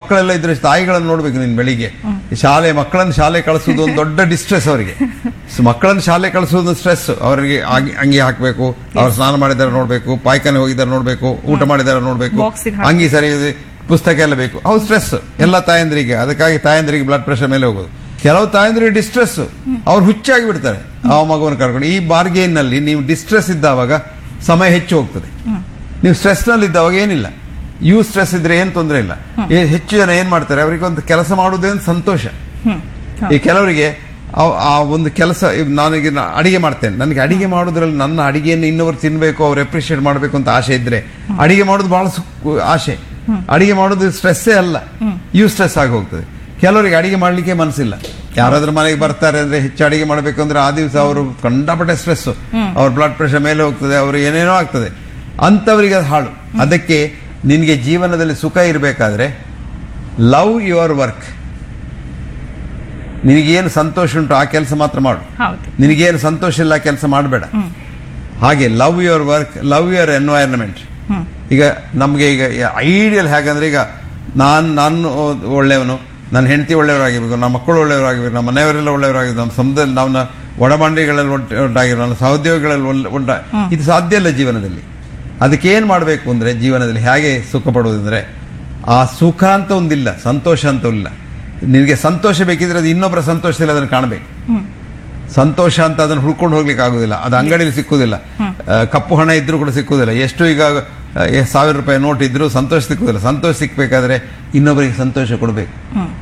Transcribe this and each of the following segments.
ಮಕ್ಕಳೆಲ್ಲ ಇದ್ರೆ ತಾಯಿಗಳನ್ನು ನೋಡ್ಬೇಕು ನೀನು ಬೆಳಿಗ್ಗೆ ಶಾಲೆ ಮಕ್ಕಳನ್ನು ಶಾಲೆ ಕಳಿಸೋದು ಒಂದು ದೊಡ್ಡ ಡಿಸ್ಟ್ರೆಸ್ ಅವರಿಗೆ ಸೊ ಮಕ್ಕಳನ್ನು ಶಾಲೆ ಕಳಿಸೋದು ಸ್ಟ್ರೆಸ್ ಅವರಿಗೆ ಅಂಗಿ- ಅಂಗಿ ಹಾಕಬೇಕು ಅವ್ರು ಸ್ನಾನ ಮಾಡಿದಾರೆ ನೋಡ್ಬೇಕು ಪಾಯ್ಖಾನೆ ಹೋಗಿದ್ದಾರೆ ನೋಡ್ಬೇಕು ಊಟ ಮಾಡಿದಾರೆ ನೋಡ್ಬೇಕು Box ಗೆ ಹಾಕಿ. ಅಂಗಿ ಸರಿ ಇದೆ, ಪುಸ್ತಕ ಎಲ್ಲ ಬೇಕು ಅವು ಸ್ಟ್ರೆಸ್ ಎಲ್ಲ ತಾಯಂದ್ರಿಗೆ ಅದಕ್ಕಾಗಿ ತಾಯಂದ್ರಿಗೆ ಬ್ಲಡ್ ಪ್ರೆಷರ್ ಮೇಲೆ ಹೋಗೋದು ಕೆಲವು ತಾಯಂದ್ರಿಗೆ ಡಿಸ್ಟ್ರೆಸ್ ಅವ್ರು ಹುಚ್ಚಾಗಿ ಬಿಡ್ತಾರೆ ಆ ಮಗುವನ್ನು ಕರ್ಕೊಂಡು ಈ ಬಾರ್ಗೇನ್ನಲ್ಲಿ ನೀವು ಡಿಸ್ಟ್ರೆಸ್ ಇದ್ದಾವಾಗ ಸಮಯ ಹೆಚ್ಚು ಹೋಗ್ತದೆ ನೀವು ಸ್ಟ್ರೆಸ್ ನಲ್ಲಿ ಇದ್ದಾವಾಗ ಏನಿಲ್ಲ ಯು ಸ್ಟ್ರೆಸ್ ಇದ್ರೆ ಏನ್ ತೊಂದರೆ ಇಲ್ಲ ಏ- ಹೆಚ್ಚು ಜನ ಏನ್ ಮಾಡ್ತಾರೆ ಅವರಿಗೆ ಒಂದು ಕೆಲಸ ಮಾಡುವುದೇ ಒಂದು ಸಂತೋಷ ಹ್ಮ್ ಈ ಕೆಲವರಿಗೆ ಆ- ಆ ಒಂದು ಕೆಲಸ ಇವ್ ನಾನೀಗ ನಾ ಅಡಿಗೆ ಮಾಡ್ತೇನೆ ನನಗೆ ಅಡಿಗೆ ಮಾಡೋದ್ರಲ್ಲಿ ನನ್ನ ಅಡಿಗೆಯನ್ನು ಇನ್ನೊಬ್ರು ತಿನ್ಬೇಕು ಅವ್ರು ಅಪ್ರಿಷಿಯೇಟ್ ಮಾಡಬೇಕು ಅಂತ ಆಸೆ ಇದ್ರೆ ಅಡಿಗೆ ಮಾಡೋದು ಬಹಳ ಸುಖ ಆಸೆ ಅಡಿಗೆ ಮಾಡೋದು ಸ್ಟ್ರೆಸ್ಸೇ ಅಲ್ಲ ಯು ಸ್ಟ್ರೆಸ್ ಆಗಿ ಹೋಗ್ತದೆ ಕೆಲವರಿಗೆ ಅಡಿಗೆ ಮಾಡ್ಲಿಕ್ಕೆ ಮನಸ್ಸಿಲ್ಲ ಯಾರಾದ್ರೂ ಮನೆಗೆ ಬರ್ತಾರೆ ಅಂದ್ರೆ ಹೆಚ್ಚು ಅಡಿಗೆ ಮಾಡಬೇಕು ಅಂದ್ರೆ ಆ ದಿವಸ ಅವರು ಕಂಡಪಟ್ಟೆ ಸ್ಟ್ರೆಸ್ ಅವ್ರ ಬ್ಲಡ್ ಪ್ರೆಷರ್ ಮೇಲೆ ಹೋಗ್ತದೆ ಅವ್ರು ಏನೇನೋ ಆಗ್ತದೆ ಅಂತವರಿಗೆ ಅದು ಹಾಳು ಅದಕ್ಕೆ ನಿನಗೆ ಜೀವನದಲ್ಲಿ ಸುಖ ಇರಬೇಕಾದ್ರೆ ಲವ್ ಯುವರ್ ವರ್ಕ್ ನಿನಗೇನು ಸಂತೋಷ ಉಂಟು ಆ ಕೆಲಸ ಮಾತ್ರ ಮಾಡು ಹೌದು ನಿನಗೇನು ಸಂತೋಷ ಇಲ್ಲ ಕೆಲಸ ಮಾಡಬೇಡ ಹಾಗೆ love your work love your environment ಹ್ಮ್ ಈಗ ನಮಗೆ ಈಗ ಐಡಿಯಲ್ ಹೇಗಂದ್ರೆ ಈಗ ನಾನು ನಾನು ಒಳ್ಳೆಯವನು ನನ್ನ ಹೆಂಡತಿ ಒಳ್ಳೆಯವರಾಗಿರ್ಬೇಕು ನಮ್ಮ ಮಕ್ಕಳು ಒಳ್ಳೆಯವರಾಗಿರ್ಬೇಕು ನಮ್ಮ ಮನೆಯವರೆಲ್ಲ ಒಳ್ಳೆಯವರಾಗಿರ್ಬೇಕು ನಮ್ಮ ಸಮುದಾಯ ನಮ್ಮ ಒಡಮಾಂಡಿಗಳಲ್ಲಿ ಒಟ್ಟು ಒಟ್ಟಾಗಿರೋ ನಮ್ಮ ಸಹೋದ್ಯೋಗಿಗಳಲ್ಲಿ ಒಳ್ಳೆ- ಒಟ್ಟ ಇದು ಸಾಧ್ಯ ಇಲ್ಲ ಜೀವನದಲ್ಲಿ ಅದಕ್ಕೆ ಏನು ಮಾಡಬೇಕು ಅಂದ್ರೆ ಜೀವನದಲ್ಲಿ ಹೇಗೆ ಸುಖ ಪಡುವುದಂದ್ರೆ ಆ ಸುಖ ಅಂತ ಒಂದಿಲ್ಲ ಸಂತೋಷ ಅಂತ ಇಲ್ಲ ನಿನಗೆ ಸಂತೋಷ ಬೇಕಿದ್ರೆ ಅದು ಇನ್ನೊಬ್ಬರ ಸಂತೋಷದಲ್ಲಿ ಅದನ್ನು ಕಾಣಬೇಕು ಸಂತೋಷ ಅಂತ ಅದನ್ನು ಹುಡ್ಕೊಂಡು ಹೋಗ್ಲಿಕ್ಕೆ ಆಗುದಿಲ್ಲ ಅದು ಅಂಗಡಿಯಲ್ಲಿ ಸಿಕ್ಕುದಿಲ್ಲ ಆ, ಕಪ್ಪು ಹಣ ಇದ್ರೂ ಕೂಡ ಸಿಕ್ಕುದಿಲ್ಲ ಎಷ್ಟು ಈಗ ಆ, ಎ- ಸಾವಿರ ರೂಪಾಯಿ ನೋಟ್ ಇದ್ರೂ ಸಂತೋಷ ಸಿಕ್ಕುದಿಲ್ಲ ಸಂತೋಷ ಸಿಕ್ಬೇಕಾದ್ರೆ ಇನ್ನೊಬ್ಬರಿಗೆ ಸಂತೋಷ ಕೊಡಬೇಕು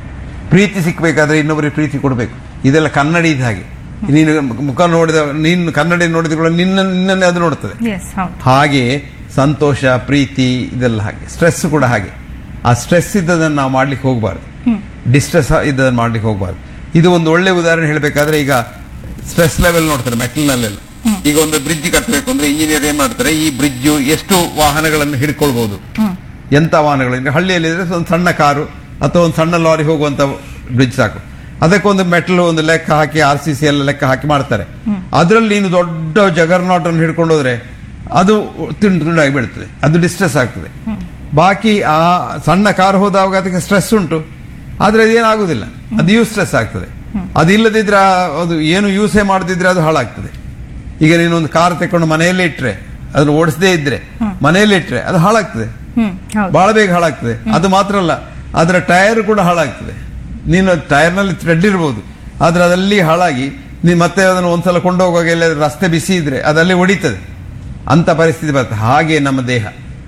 ಪ್ರೀತಿ ಸಿಕ್ಬೇಕಾದ್ರೆ ಇನ್ನೊಬ್ಬರಿಗೆ ಪ್ರೀತಿ ಕೊಡಬೇಕು ಇದೆಲ್ಲ ಕನ್ನಡಿ ಇದ್ದ ಹಾಗೆ ನೀನು ಮುಖ ನೋಡಿದ ನೀನು ಕನ್ನಡಿ ನೋಡಿದ ಕೂಡ ನಿನ್ನ ನಿನ್ನನ್ನೇ ಅದು ನೋಡ್ತದೆ ಎಸ್ ಹೌದು ಹಾಗೆ ಸಂತೋಷ ಪ್ರೀತಿ ಇದೆಲ್ಲ ಹಾಗೆ ಸ್ಟ್ರೆಸ್ ಕೂಡ ಹಾಗೆ ಆ ಸ್ಟ್ರೆಸ್ ಇದ್ದದನ್ನು ನಾವು ಮಾಡ್ಲಿಕ್ಕೆ ಹೋಗಬಾರ್ದು ಡಿಸ್ಟ್ರೆಸ್ ಇದ್ದದನ್ನು ಮಾಡ್ಲಿಕ್ಕೆ ಹೋಗಬಾರ್ದು ಇದು ಒಂದು ಒಳ್ಳೆ ಉದಾಹರಣೆ ಹೇಳಬೇಕಾದ್ರೆ ಈಗ ಸ್ಟ್ರೆಸ್ ಲೆವೆಲ್ ನೋಡ್ತಾರೆ ಮೆಟಲ್ನಲ್ಲೆಲ್ಲ ಈಗ ಒಂದು ಬ್ರಿಡ್ಜ್ ಕಟ್ಟಬೇಕು ಅಂದ್ರೆ ಇಂಜಿನಿಯರ್ ಏನ್ ಮಾಡ್ತಾರೆ ಈ ಬ್ರಿಡ್ಜ್ ಎಷ್ಟು ವಾಹನಗಳನ್ನು ಹಿಡ್ಕೊಳ್ಬಹುದು ಎಂತ ವಾಹನಗಳು ಅಂದ್ರೆ ಹಳ್ಳಿಯಲ್ಲಿ ಇದ್ರೆ ಒಂದು ಸಣ್ಣ ಕಾರು ಅಥವಾ ಒಂದು ಸಣ್ಣ ಲಾರಿ ಹೋಗುವಂತ ಬ್ರಿಡ್ಜ್ ಸಾಕು ಅದಕ್ಕೊಂದು ಮೆಟಲ್ ಒಂದು ಲೆಕ್ಕ ಹಾಕಿ ಆರ್ ಸಿ ಸಿ ಎಲ್ಲ ಲೆಕ್ಕ ಹಾಕಿ ಮಾಡ್ತಾರೆ ಅದರಲ್ಲಿ ನೀನು ದೊಡ್ಡ ಜಗರ್ನಾಟ್ ಅನ್ನು ಹಿಡ್ಕೊಂಡು ಹೋದ್ರೆ ಅದು ತುಂಡು ತುಂಡಾಗಿ ಬೀಳ್ತದೆ ಅದು ಡಿಸ್ಟ್ರೆಸ್ ಆಗ್ತದೆ ಬಾಕಿ ಆ ಸಣ್ಣ ಕಾರ್ ಹೋದಾಗ ಅದಕ್ಕೆ ಸ್ಟ್ರೆಸ್ ಉಂಟು ಆದ್ರೆ ಅದೇನಾಗುದಿಲ್ಲ ಅದು ಯೂಸ್ ಸ್ಟ್ರೆಸ್ ಆಗ್ತದೆ ಅದು ಇಲ್ಲದಿದ್ರೆ ಆ- ಅದು ಏನು ಯೂಸೇ ಮಾಡದಿದ್ರೆ ಅದು ಹಾಳಾಗ್ತದೆ ಈಗ ನೀನೊಂದು ಕಾರ್ ತಕೊಂಡು ಮನೆಯಲ್ಲೇ ಇಟ್ರೆ ಅದನ್ನು ಓಡಿಸದೇ ಇದ್ರೆ ಮನೆಯಲ್ಲೇ ಇಟ್ರೆ ಅದು ಹಾಳಾಗ್ತದೆ ಹ್ಮ್ ಹೌದು ಬಹಳ ಬೇಗ ಹಾಳಾಗ್ತದೆ ಅದು ಮಾತ್ರ ಅಲ್ಲ ಅದರ ಟೈರ್ ಕೂಡ ಹಾಳಾಗ್ತದೆ ನೀನು ಟೈರ್ನಲ್ಲಿ ಥ್ರೆಡ್ ಇರ್ಬೋದು ಆದ್ರೆ ಅದಲ್ಲಿ ಹಾಳಾಗಿ ನೀನು ಮತ್ತೆ ಅದನ್ನು ಒಂದ್ಸಲ ಕೊಂಡೋಗುವಾಗ ಎಲ್ಲ ರಸ್ತೆ ಬಿಸಿ ಇದ್ರೆ ಅದಲ್ಲಿ ಹೊಡಿತದೆ ಅಂತ ಪರಿಸ್ಥಿತಿ ಬರ್ತದೆ ಹಾಗೆ ನಮ್ಮ ದೇಹ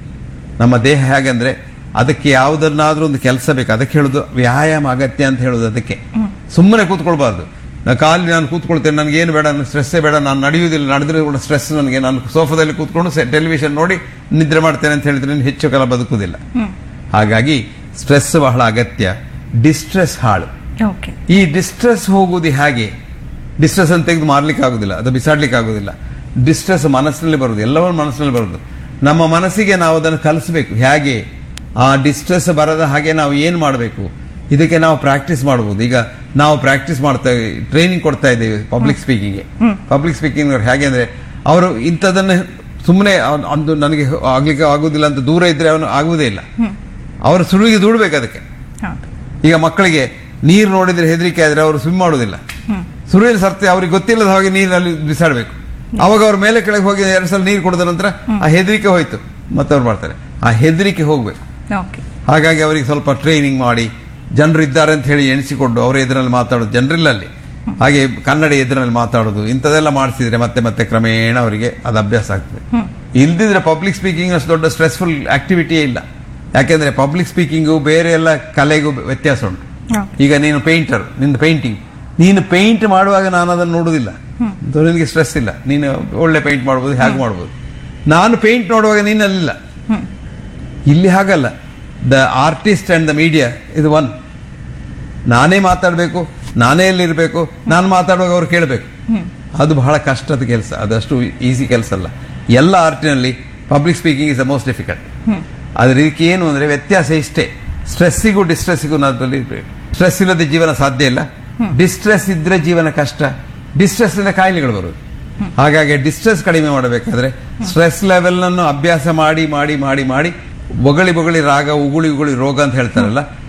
ನಮ್ಮ ದೇಹ ಹೇಗಂದ್ರೆ ಅದಕ್ಕೆ ಯಾವುದನ್ನಾದ್ರೂ ಒಂದು ಕೆಲಸ ಬೇಕು ಅದಕ್ಕೆ ಹೇಳುದು ವ್ಯಾಯಾಮ ಅಗತ್ಯ ಅಂತ ಹೇಳುದು ಅದಕ್ಕೆ ಸುಮ್ಮನೆ ಕೂತ್ಕೊಳ್ಬಾರ್ದು ನಾ ಖಾಲಿ ನಾನು ಕೂತ್ಕೊಳ್ತೇನೆ ನನಗೆ ಏನು ಬೇಡ ನನಗೆ ಸ್ಟ್ರೆಸ್ಸೇ ಬೇಡ ನಾನು ನಡೆಯುವುದಿಲ್ಲ ನಡೆದ್ರೆ ಕೂಡ ಸ್ಟ್ರೆಸ್ ನನಗೆ ನಾನು ಸೋಫಾದಲ್ಲಿ ಕೂತ್ಕೊಂಡು ಟೆಲಿವಿಷನ್ ನೋಡಿ ನಿದ್ರೆ ಮಾಡ್ತೇನೆ ಅಂತ ಹೇಳಿದ್ರೆ ನೀನು ಹೆಚ್ಚು ಕಾಲ ಬದುಕುವುದಿಲ್ಲ ಹಾಗಾಗಿ ಸ್ಟ್ರೆಸ್ ಬಹಳ ಅಗತ್ಯ ಡಿಸ್ಟ್ರೆಸ್ ಹಾಳು ಓಕೆ ಈ ಡಿಸ್ಟ್ರೆಸ್ ಹೋಗುವುದು ಹೇಗೆ ಡಿಸ್ಟ್ರೆಸ್ ಅಂತ ತೆಗೆದು ಮಾರ್ಲಿಕ್ಕೆ ಆಗುದಿಲ್ಲ ಅದು ಬಿಸಾಡ್ಲಿಕ್ಕೆ ಆಗುದಿಲ್ಲ ಡಿಸ್ಟ್ರೆಸ್ ಮನಸ್ಸಿನಲ್ಲಿ ಬರುದು ಎಲ್ಲವನ್ನೂ ಮನಸ್ಸಿನಲ್ಲಿ ಬರುದು ನಮ್ಮ ಮನಸ್ಸಿಗೆ ನಾವು ಅದನ್ನು ಕಲಿಸಬೇಕು ಹೇಗೆ ಆ ಡಿಸ್ಟ್ರೆಸ್ ಬರದ ಹಾಗೆ ನಾವು ಏನು ಮಾಡಬೇಕು ಇದಕ್ಕೆ ನಾವು ಪ್ರಾಕ್ಟೀಸ್ ಮಾಡಬಹುದು ಈಗ ನಾವು ಪ್ರಾಕ್ಟೀಸ್ ಮಾಡ್ತಾ ಟ್ರೈನಿಂಗ್ ಕೊಡ್ತಾ ಇದ್ದೇವೆ ಪಬ್ಲಿಕ್ ಸ್ಪೀಕಿಂಗ್ಗೆ ಪಬ್ಲಿಕ್ ಸ್ಪೀಕಿಂಗ್ ಹೇಗೆ ಅಂದ್ರೆ ಅವರು ಇಂಥದನ್ನ ಸುಮ್ಮನೆ ಅಂದು ನನಗೆ ಆಗ್ಲಿಕ್ಕೆ ಆಗುದಿಲ್ಲ ಅಂತ ದೂರ ಇದ್ರೆ ಅವನು ಆಗುವುದೇ ಇಲ್ಲ ಅವರು ಸುಳುವಿಗೆ ದೂಡ್ಬೇಕು ಅದಕ್ಕೆ ಹೌದು ಈಗ ಮಕ್ಕಳಿಗೆ ನೀರು ನೋಡಿದ್ರೆ ಹೆದರಿಕೆ ಆದ್ರೆ ಅವರು ಸ್ವಿಮ್ ಮಾಡುವುದಿಲ್ಲ ಸುರುವಿನ ಸರ್ತಿ ಅವ್ರಿಗೆ ಗೊತ್ತಿಲ್ಲದ ಹಾಗೆ ನೀರಿನಲ್ಲಿ ಬಿಸಾಡಬೇಕು ಅವಾಗ ಅವ್ರ ಮೇಲೆ ಕೆಳಗೆ ಹೋಗಿ ಎರಡು ಸಲ ನೀರು ಕುಡಿದ ನಂತರ ಆ ಹೆದರಿಕೆ ಹೋಯ್ತು ಮತ್ತೆ ಅವ್ರು ಮಾಡ್ತಾರೆ ಆ ಹೆದರಿಕೆ ಹೋಗ್ಬೇಕು ಓಕೆ ಹಾಗಾಗಿ ಅವರಿಗೆ ಸ್ವಲ್ಪ ಟ್ರೈನಿಂಗ್ ಮಾಡಿ ಜನರು ಇದ್ದಾರೆ ಅಂತ ಹೇಳಿ ಎಣಿಸಿಕೊಂಡು ಅವರ ಎದುರಲ್ಲಿ ಮಾತಾಡೋದು ಜನರಿಲ್ಲ ಅಲ್ಲಿ ಹಾಗೆ ಕನ್ನಡ ಎದುರಲ್ಲಿ ಮಾತಾಡೋದು ಇಂಥದೆಲ್ಲ ಮಾಡಿಸಿದ್ರೆ ಮತ್ತೆ ಮತ್ತೆ ಕ್ರಮೇಣ ಅವರಿಗೆ ಅದು ಅಭ್ಯಾಸ ಆಗ್ತದೆ ಇಲ್ದಿದ್ರೆ ಪಬ್ಲಿಕ್ ಸ್ಪೀಕಿಂಗ್ ಅಷ್ಟು ದೊಡ್ಡ ಸ್ಟ್ರೆಸ್ಫುಲ್ ಆಕ್ಟಿವಿಟಿಯೇ ಇಲ್ಲ ಯಾಕೆಂದ್ರೆ ಪಬ್ಲಿಕ್ ಸ್ಪೀಕಿಂಗು ಬೇರೆ ಎಲ್ಲ ಕಲೆಗೂ ವ್ಯತ್ಯಾಸ ಉಂಟು ಓಕೆ ಈಗ ನೀನು ಪೇಂಟರ್ ನಿನ್ನ ಪೇಂಟಿಂಗ್ ನೀನು ಪೇಂಟ್ ಮಾಡುವಾಗ ನಾನು ಅದನ್ನು ನೋಡುವುದಿಲ್ಲ ಅದು ನಿನಗೆ ಸ್ಟ್ರೆಸ್ ಇಲ್ಲ ನೀನು ಒಳ್ಳೆ ಪೇಂಟ್ ಮಾಡ್ಬೋದು ಹೇಗೆ ಮಾಡ್ಬೋದು ನಾನು ಪೇಂಟ್ ನೋಡುವಾಗ ನೀನು ಅಲ್ಲಿಲ್ಲ ಇಲ್ಲಿ ಹಾಗಲ್ಲ the artist and the media ಇದು ಒನ್ ನಾನೇ ಮಾತಾಡಬೇಕು ನಾನೇ ಎಲ್ಲಿರಬೇಕು ನಾನು ಮಾತಾಡುವಾಗ ಅವ್ರು ಕೇಳಬೇಕು ಅದು ಬಹಳ ಕಷ್ಟದ ಕೆಲಸ ಅದಷ್ಟು ಈಸಿ ಕೆಲಸ ಅಲ್ಲ ಎಲ್ಲ ಆರ್ಟಿನಲ್ಲಿ public speaking is the most difficult ಅದ್ರ ಇದಕ್ಕೆ ಏನು ಅಂದ್ರೆ ವ್ಯತ್ಯಾಸ ಇಷ್ಟೇ ಸ್ಟ್ರೆಸ್ಸಿಗೂ ಡಿಸ್ಟ್ರೆಸ್ಸಿಗೂ ನಾದಲ್ಲಿ ಇರ್ಬೇಕು ಸ್ಟ್ರೆಸ್ ಇಲ್ಲದೆ ಜೀವನ ಸಾಧ್ಯ ಇಲ್ಲ ಡಿಸ್ಟ್ರೆಸ್ ಇದ್ರೆ ಜೀವನ ಕಷ್ಟ ಡಿಸ್ಟ್ರೆಸ್ ಇಂದ ಕಾಯಿಲೆಗಳು ಬರುವುದು ಹಾಗಾಗಿ ಡಿಸ್ಟ್ರೆಸ್ ಕಡಿಮೆ ಮಾಡಬೇಕಾದ್ರೆ ಸ್ಟ್ರೆಸ್ ಲೆವೆಲ್ ಅನ್ನು ಅಭ್ಯಾಸ ಮಾಡಿ ಮಾಡಿ ಮಾಡಿ ಮಾಡಿ ಬೊಗಳಿ ಬೊಗಳಿ ರಾಗ ಉಗುಳಿ ಉಗುಳಿ ರೋಗ ಅಂತ ಹೇಳ್ತಾರಲ್ಲ